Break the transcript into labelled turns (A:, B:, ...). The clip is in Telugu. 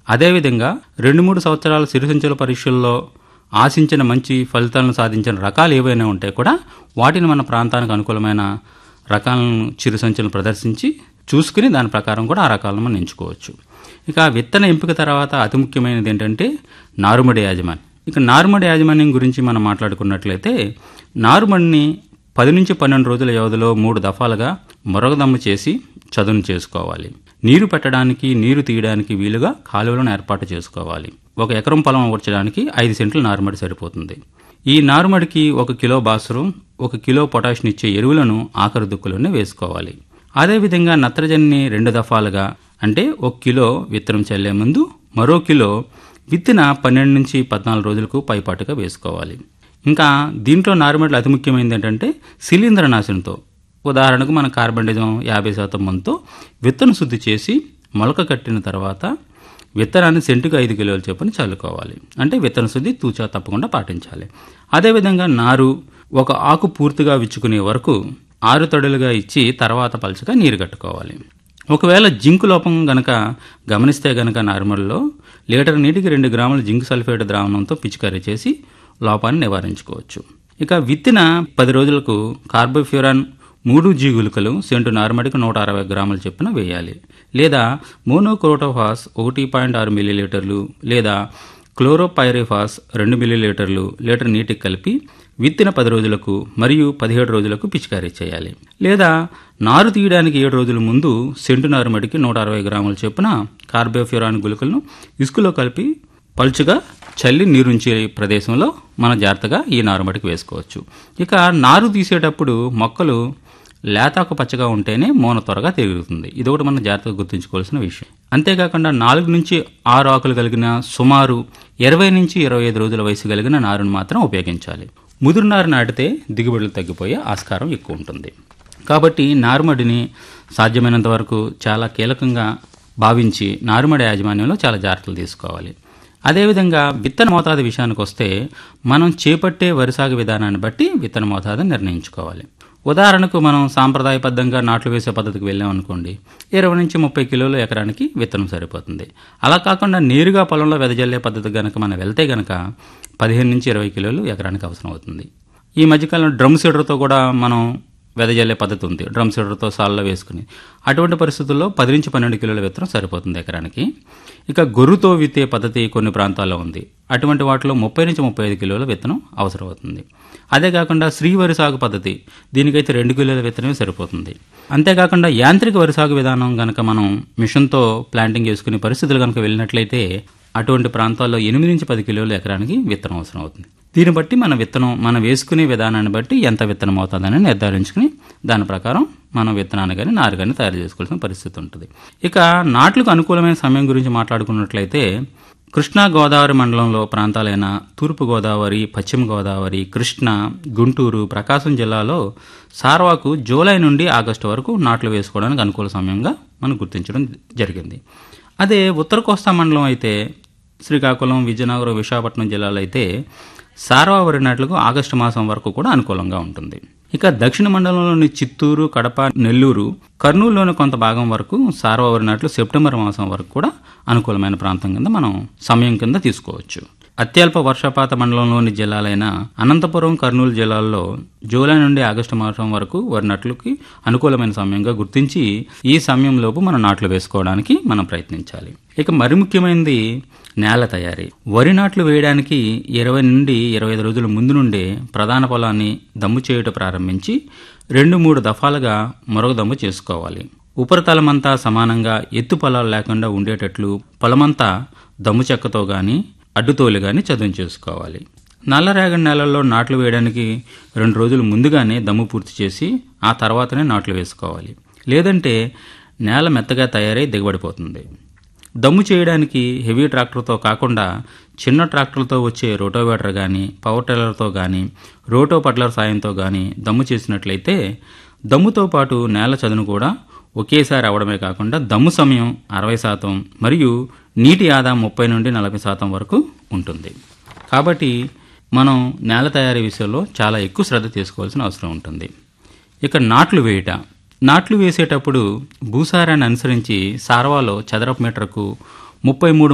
A: అదేవిధంగా రెండు మూడు సంవత్సరాల సిరిసంచుల పరీక్షల్లో ఆశించిన మంచి ఫలితాలను సాధించిన రకాలు ఏవైనా ఉంటే కూడా వాటిని మన ప్రాంతానికి అనుకూలమైన రకాలను చిరుసంచులను ప్రదర్శించి చూసుకుని దాని ప్రకారం కూడా ఆ రకాలను మనం ఎంచుకోవచ్చు ఇక విత్తన ఎంపిక తర్వాత అతి ముఖ్యమైనది ఏంటంటే నారుమడి యాజమాన్యం ఇక నారుమడి యాజమాన్యం గురించి మనం మాట్లాడుకున్నట్లయితే నారుమడిని పది నుంచి పన్నెండు రోజుల వ్యవధిలో మూడు దఫాలుగా మొరగదమ్ము చేసి చదును చేసుకోవాలి నీరు పెట్టడానికి నీరు తీయడానికి వీలుగా కాలువలను ఏర్పాటు చేసుకోవాలి ఒక ఎకరం పొలం ఊడ్చడానికి ఐదు సెంట్లు నారుమడి సరిపోతుంది ఈ నారుమడికి ఒక కిలో బాసురం ఒక కిలో పొటాషియం ఇచ్చే ఎరువులను ఆఖరి దుక్కులోనే వేసుకోవాలి అదేవిధంగా నత్రజనిని రెండు దఫాలుగా అంటే ఒక కిలో విత్తనం చల్లే ముందు మరో కిలో విత్తిన పన్నెండు నుంచి పద్నాలుగు రోజులకు పైపాటుగా వేసుకోవాలి ఇంకా దీంట్లో నారుమడిలో అతి ముఖ్యమైనది ఏంటంటే శిలీంద్రనాశనంతో ఉదాహరణకు మన కార్బండిజం యాభై శాతం మందుతో విత్తన శుద్ధి చేసి మొలక కట్టిన తర్వాత విత్తనాన్ని సెంటుకు ఐదు కిలోల చొప్పున చల్లుకోవాలి అంటే విత్తన శుద్ధి తూచా తప్పకుండా పాటించాలి అదేవిధంగా నారు ఒక ఆకు పూర్తిగా విచ్చుకునే వరకు ఆరు తడులుగా ఇచ్చి తర్వాత పలుచగా నీరు కట్టుకోవాలి ఒకవేళ జింక్ లోపం గనక గమనిస్తే గనక నార్మల్లో లీటర్ నీటికి రెండు గ్రాముల జింక్ సల్ఫేట్ ద్రావణంతో పిచికారీ చేసి లోపాన్ని నివారించుకోవచ్చు ఇక విత్తిన పది రోజులకు కార్బోఫ్యూరాన్ మూడు జీ గుళికలు సెంటు నార్మడికి నూట అరవై గ్రాముల చొప్పున వేయాలి లేదా మోనోక్రోటోఫాస్ ఒకటి పాయింట్ ఆరు మిల్లీలీటర్లు లేదా క్లోరోపైరిఫాస్ రెండు మిల్లీలీటర్లు లీటర్ నీటికి కలిపి విత్తిన పది రోజులకు మరియు పదిహేడు రోజులకు పిచికారీ చేయాలి లేదా నారు తీయడానికి ఏడు రోజుల ముందు సెంటు నారుమడికి నూట అరవై గ్రాముల చొప్పున కార్బోఫ్యూరాన్ గుళికలను ఇసుకలో కలిపి పలుచుగా చల్లి నీరుంచే ప్రదేశంలో మనం జాగ్రత్తగా ఈ నారుమడికి వేసుకోవచ్చు ఇక నారు తీసేటప్పుడు మొక్కలు లేతాకు పచ్చగా ఉంటేనే మోన త్వరగా తిరుగుతుంది ఇది ఒకటి మనం జాగ్రత్తగా గుర్తుంచుకోవాల్సిన విషయం అంతేకాకుండా నాలుగు నుంచి ఆరు ఆకులు కలిగిన సుమారు ఇరవై నుంచి ఇరవై ఐదు రోజుల వయసు కలిగిన నారును మాత్రం ఉపయోగించాలి ముదురు నారు నాటితే దిగుబడులు తగ్గిపోయే ఆస్కారం ఎక్కువ ఉంటుంది కాబట్టి నారుమడిని సాధ్యమైనంత వరకు చాలా కీలకంగా భావించి నారుమడి యాజమాన్యంలో చాలా జాగ్రత్తలు తీసుకోవాలి అదేవిధంగా విత్తన మోతాదు విషయానికి వస్తే మనం చేపట్టే వరి సాగు విధానాన్ని బట్టి విత్తన మోతాదుని నిర్ణయించుకోవాలి ఉదాహరణకు మనం సాంప్రదాయబద్ధంగా నాట్లు వేసే పద్ధతికి వెళ్ళాం అనుకోండి ఇరవై నుంచి ముప్పై కిలోలు ఎకరానికి విత్తనం సరిపోతుంది అలా కాకుండా నేరుగా పొలంలో వెదజల్లే పద్ధతి గనక మనం వెళ్తే గనక పదిహేను నుంచి ఇరవై కిలోలు ఎకరానికి అవసరం అవుతుంది ఈ మధ్యకాలంలో డ్రమ్ సీడర్తో కూడా మనం వెదజల్లే పద్ధతి ఉంది డ్రమ్ సీడర్తో సాల్లో వేసుకుని అటువంటి పరిస్థితుల్లో పది నుంచి పన్నెండు కిలోల విత్తనం సరిపోతుంది ఎకరానికి ఇక గొర్రుతో విత్తే పద్ధతి కొన్ని ప్రాంతాల్లో ఉంది అటువంటి వాటిలో ముప్పై నుంచి ముప్పై ఐదు కిలోల విత్తనం అవసరం అవుతుంది అదే కాకుండా శ్రీ వరి సాగు పద్ధతి దీనికైతే రెండు కిలోల విత్తనమే సరిపోతుంది అంతేకాకుండా యాంత్రిక వరి సాగు విధానం కనుక మనం మిషన్తో ప్లాంటింగ్ చేసుకునే పరిస్థితులు కనుక వెళ్ళినట్లయితే అటువంటి ప్రాంతాల్లో ఎనిమిది నుంచి పది కిలోల ఎకరానికి విత్తనం అవసరం అవుతుంది దీన్ని బట్టి మన విత్తనం మనం వేసుకునే విధానాన్ని బట్టి ఎంత విత్తనం అవుతుందని నిర్ధారించుకుని దాని ప్రకారం మనం విత్తనాన్ని కానీ నారు కానీ తయారు చేసుకోవాల్సిన పరిస్థితి ఉంటుంది ఇక నాట్లకు అనుకూలమైన సమయం గురించి మాట్లాడుకున్నట్లయితే కృష్ణా గోదావరి మండలంలో ప్రాంతాలైన తూర్పు గోదావరి పశ్చిమ గోదావరి కృష్ణ గుంటూరు ప్రకాశం జిల్లాలో సార్వాకు జూలై నుండి ఆగస్టు వరకు నాట్లు వేసుకోవడానికి అనుకూల సమయంగా మనం గుర్తించడం జరిగింది అదే ఉత్తర కోస్తా మండలం అయితే శ్రీకాకుళం విజయనగరం విశాఖపట్నం జిల్లాలో అయితే సార్వా వరి నాట్లకు ఆగస్టు మాసం వరకు కూడా అనుకూలంగా ఉంటుంది ఇక దక్షిణ మండలంలోని చిత్తూరు కడప నెల్లూరు కర్నూలులోని కొంత భాగం వరకు సార్వా వరి నాట్లు సెప్టెంబర్ మాసం వరకు కూడా అనుకూలమైన ప్రాంతం కింద మనం సమయం కింద తీసుకోవచ్చు అత్యల్ప వర్షపాత మండలంలోని జిల్లాలైన అనంతపురం కర్నూలు జిల్లాల్లో జూలై నుండి ఆగస్టు మాసం వరకు వరి నాట్లకి అనుకూలమైన సమయంగా గుర్తించి ఈ సమయంలోపు మనం నాట్లు వేసుకోవడానికి మనం ప్రయత్నించాలి ఇక మరి ముఖ్యమైనది నేల తయారీ వరి నాట్లు వేయడానికి ఇరవై నుండి ఇరవై ఐదు రోజుల ముందు నుండే ప్రధాన పొలాన్ని దమ్ము చేయుట ప్రారంభించి రెండు మూడు దఫాలుగా మరొక దమ్ము చేసుకోవాలి ఉపరితలమంతా సమానంగా ఎత్తు పొలాలు లేకుండా ఉండేటట్లు పొలమంతా దమ్ము చెక్కతో గాని అడ్డుతోలు గాని చదును చేసుకోవాలి నల్లరేగడి నేలల్లో నాట్లు వేయడానికి రెండు రోజులు ముందుగానే దమ్ము పూర్తి చేసి ఆ తర్వాతనే నాట్లు వేసుకోవాలి లేదంటే నేల మెత్తగా తయారై దిగబడిపోతుంది దమ్ము చేయడానికి హెవీ ట్రాక్టర్తో కాకుండా చిన్న ట్రాక్టర్లతో వచ్చే రోటోవేటర్ కానీ పవర్ టిల్లర్తో కానీ రోటో పట్లర్ సాయంతో కానీ దమ్ము చేసినట్లయితే దమ్ముతో పాటు నేల చదును కూడా ఒకేసారి అవడమే కాకుండా దమ్ము సమయం అరవై శాతం మరియు నీటి ఆదా ముప్పై నుండి నలభై శాతం వరకు ఉంటుంది కాబట్టి మనం నేల తయారీ విషయంలో చాలా ఎక్కువ శ్రద్ధ తీసుకోవాల్సిన అవసరం ఉంటుంది ఇక నాట్లు వేయట నాట్లు వేసేటప్పుడు భూసారాన్ని అనుసరించి సార్వాలో చదరపు మీటర్కు ముప్పై మూడు